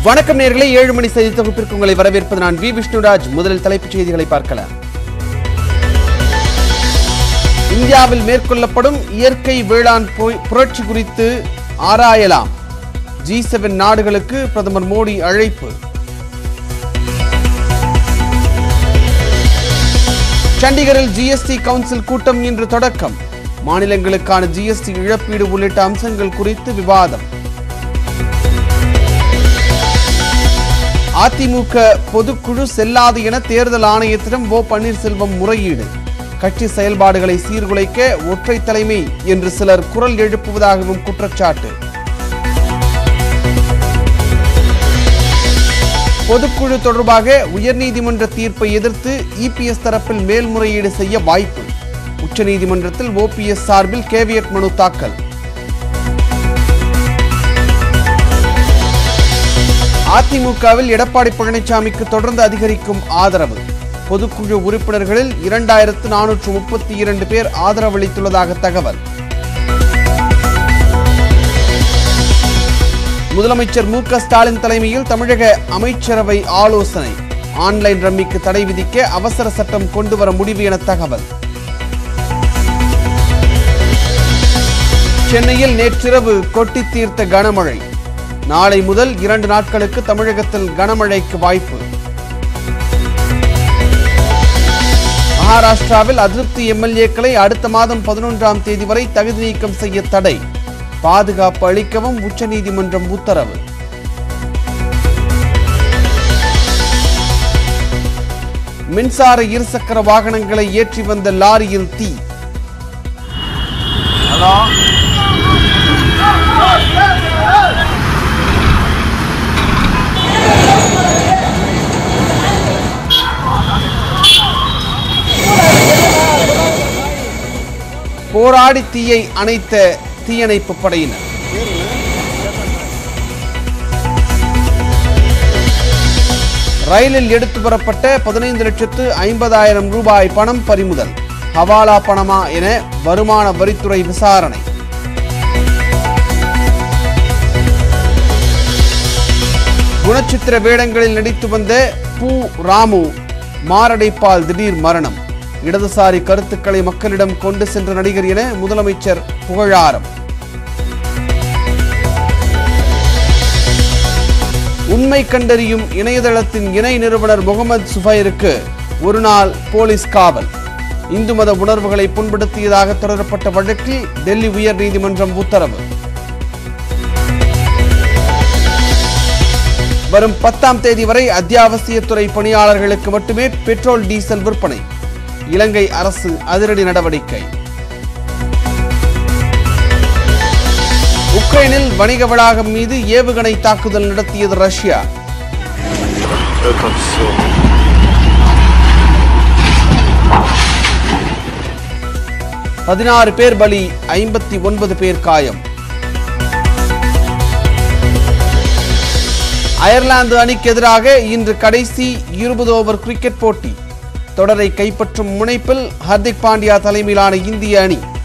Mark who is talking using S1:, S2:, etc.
S1: வணக்கம் நேர்களே ஏழு மணி செய்தி தொகுப்பிற்கு உங்களை வரவேற்பது நான் வி விஷ்ணுராஜ் முதலில் தலைப்புச் செய்திகளை பார்க்கலாம் இந்தியாவில் மேற்கொள்ளப்படும் இயற்கை வேளாண் பொய்- புரட்சி குறித்து ஆராயலாம் ஜி செவன் நாடுகளுக்கு பிரதமர் மோடி அழைப்பு சண்டிகரில் ஜிஎஸ்டி கவுன்சில் கூட்டம் இன்று தொடக்கம் மாநிலங்களுக்கான ஜிஎஸ்டி இழப்பீடு உள்ளிட்ட அம்சங்கள் குறித்து விவாதம் அதிமுக பொதுக்குழு செல்லாது என தேர்தல் ஆணையத்திடம் ஓ பன்னீர்செல்வம் முறையீடு கட்சி செயல்பாடுகளை சீர்குலைக்க ஒற்றை தலைமை என்று சிலர் குரல் எழுப்புவதாகவும் குற்றச்சாட்டு பொதுக்குழு தொடர்பாக உயர்நீதிமன்ற தீர்ப்பை எதிர்த்து இபிஎஸ் தரப்பில் மேல்முறையீடு செய்ய வாய்ப்பு உச்சநீதிமன்றத்தில் ஓபிஎஸ் சார்பில் கேவியட் மனு தாக்கல் அதிமுகவில் எடப்பாடி பழனிசாமிக்கு தொடர்ந்து அதிகரிக்கும் ஆதரவு பொதுக்குழு உறுப்பினர்களில் இரண்டாயிரத்து நானூற்று முப்பத்தி இரண்டு பேர் ஆதரவளித்துள்ளதாக தகவல் முதலமைச்சர் மு க ஸ்டாலின் தலைமையில் தமிழக அமைச்சரவை ஆலோசனை ஆன்லைன் ரம்மிக்கு தடை விதிக்க அவசர சட்டம் கொண்டுவர முடிவு என தகவல் சென்னையில் நேற்றிரவு கொட்டி தீர்த்த கனமழை நாளை முதல் இரண்டு நாட்களுக்கு தமிழகத்தில் கனமழைக்கு வாய்ப்பு மகாராஷ்டிராவில் அதிருப்தி எம்எல்ஏக்களை அடுத்த மாதம் பதினொன்றாம் தேதி வரை தகுதி நீக்கம் செய்ய தடை பாதுகாப்பு அளிக்கவும் உச்சநீதிமன்றம் உத்தரவு மின்சார இருசக்கர வாகனங்களை ஏற்றி வந்த லாரியில் தீ போராடி தீயை அணைத்த தீயணைப்பு படையினர் ரயிலில் எடுத்து வரப்பட்ட பதினைந்து லட்சத்து ஐம்பதாயிரம் ரூபாய் பணம் பறிமுதல் ஹவாலா பணமா என வருமான வரித்துறை விசாரணை குணச்சித்திர வேடங்களில் நடித்து வந்த பூ ராமு மாரடைப்பால் திடீர் மரணம் இடதுசாரி கருத்துக்களை மக்களிடம் கொண்டு சென்ற நடிகர் என முதலமைச்சர் புகழாரம் உண்மை கண்டறியும் இணையதளத்தின் இணை நிறுவனர் முகமது சுபைருக்கு ஒரு நாள் போலீஸ் காவல் இந்து மத உணர்வுகளை புண்படுத்தியதாக தொடரப்பட்ட வழக்கில் டெல்லி உயர்நீதிமன்றம் உத்தரவு வரும் பத்தாம் தேதி வரை அத்தியாவசியத்துறை பணியாளர்களுக்கு மட்டுமே பெட்ரோல் டீசல் விற்பனை இலங்கை அரசு அதிரடி நடவடிக்கை உக்ரைனில் வணிக வளாகம் மீது ஏவுகணை தாக்குதல் நடத்தியது ரஷ்யா
S2: Это все.
S1: பதினாறு பேர் பலி ஐம்பத்தி ஒன்பது பேர் காயம் அயர்லாந்து அணிக்கு எதிராக இன்று கடைசி இருபது ஓவர் கிரிக்கெட் போட்டி தொடரை கைப்பற்றும் முனைப்பில் ஹர்திக் பாண்டியா தலைமையிலான இந்திய அணி